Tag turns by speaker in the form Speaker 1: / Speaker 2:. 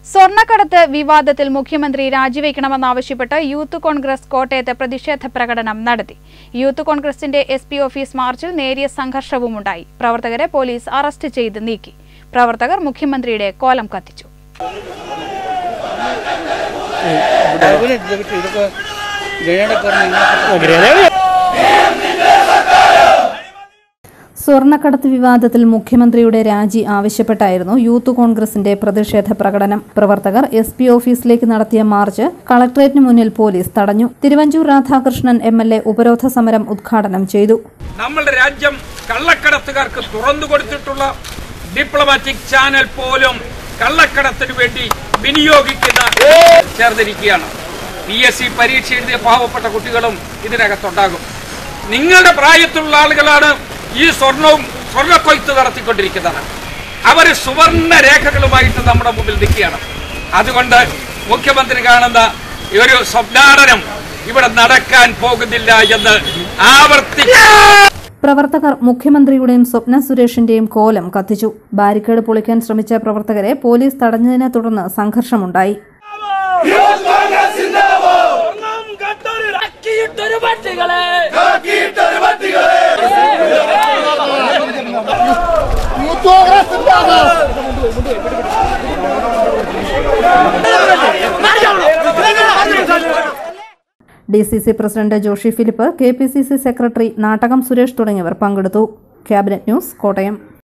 Speaker 1: സ്വർണ്ണക്കടത്ത് വിവാദത്തിൽ മുഖ്യമന്ത്രി രാജിവെക്കണമെന്നാവശ്യപ്പെട്ട് യൂത്ത് കോൺഗ്രസ് കോട്ടയത്ത് പ്രതിഷേധ പ്രകടനം നടത്തി യൂത്ത് കോൺഗ്രസിന്റെ എസ് പി ഓഫീസ് മാർച്ചിൽ നേരിയ സംഘർഷവുമുണ്ടായി പ്രവർത്തകരെ പോലീസ് അറസ്റ്റ് ചെയ്ത് നീക്കി പ്രവർത്തകർ മുഖ്യമന്ത്രിയുടെ കോലം കത്തിച്ചു
Speaker 2: ഇതൊക്കെ ഗ്രനേഡൊക്കെ പറഞ്ഞ്
Speaker 3: സ്വർണ്ണക്കടത്ത് വിവാദത്തിൽ മുഖ്യമന്ത്രിയുടെ രാജി ആവശ്യപ്പെട്ടായിരുന്നു യൂത്ത് കോൺഗ്രസിന്റെ പ്രതിഷേധ പ്രകടനം പ്രവർത്തകർ എസ് പി ഓഫീസിലേക്ക് നടത്തിയ മാർച്ച് കളക്ടറേറ്റിന് മുന്നിൽ പോലീസ് തടഞ്ഞു Thiruvanchoor Radhakrishnan M L A ഉപരോധ സമരം ഉദ്ഘാടനം ചെയ്തു
Speaker 4: നമ്മളുടെ രാജ്യം കള്ളക്കടത്തുകാർക്ക് തുറന്നു കൊടുത്തിട്ടുള്ള ഡിപ്ലോമാറ്റിക് ചാനൽ പോലും കള്ളക്കടത്തിന് വേണ്ടി വിനിയോഗിക്കുന്ന ചേർന്നിരിക്കുകയാണ് പി എസ് സി പരീക്ഷ എഴുതിയ പാവപ്പെട്ട കുട്ടികളും ഇതിനകത്തുണ്ടാകും നിങ്ങളുടെ പ്രായത്തിലുള്ള ആളുകളാണ് ഈ സ്വർണവും സ്വർണ്ണക്കൊയ്ത്ത് നടത്തിക്കൊണ്ടിരിക്കുന്നത് അവർ സുവർണ രേഖകളുമായിട്ട് നമ്മുടെ മുമ്പിൽ നിൽക്കുകയാണ് അതുകൊണ്ട് മുഖ്യമന്ത്രി കാണുന്ന ഈ ഒരു സ്വപ്നാടനം ഇവിടെ നടക്കാൻ പോകുന്നില്ല എന്ന് ആവർത്തി
Speaker 3: പ്രവർത്തകർ മുഖ്യമന്ത്രിയുടെയും സ്വപ്ന സുരേഷിന്റെയും കോലം കത്തിച്ചു ബാരിക്കേഡ് പൊളിക്കാൻ ശ്രമിച്ച പ്രവർത്തകരെ പോലീസ് തടഞ്ഞതിനെ തുടർന്ന് സംഘർഷമുണ്ടായി D C C president Joshi Philip K P C C secretary Nattakam Suresh തുടങ്ങിയവർ പങ്കെടുത്തു ക്യാബിനറ്റ് ന്യൂസ് കോട്ടയം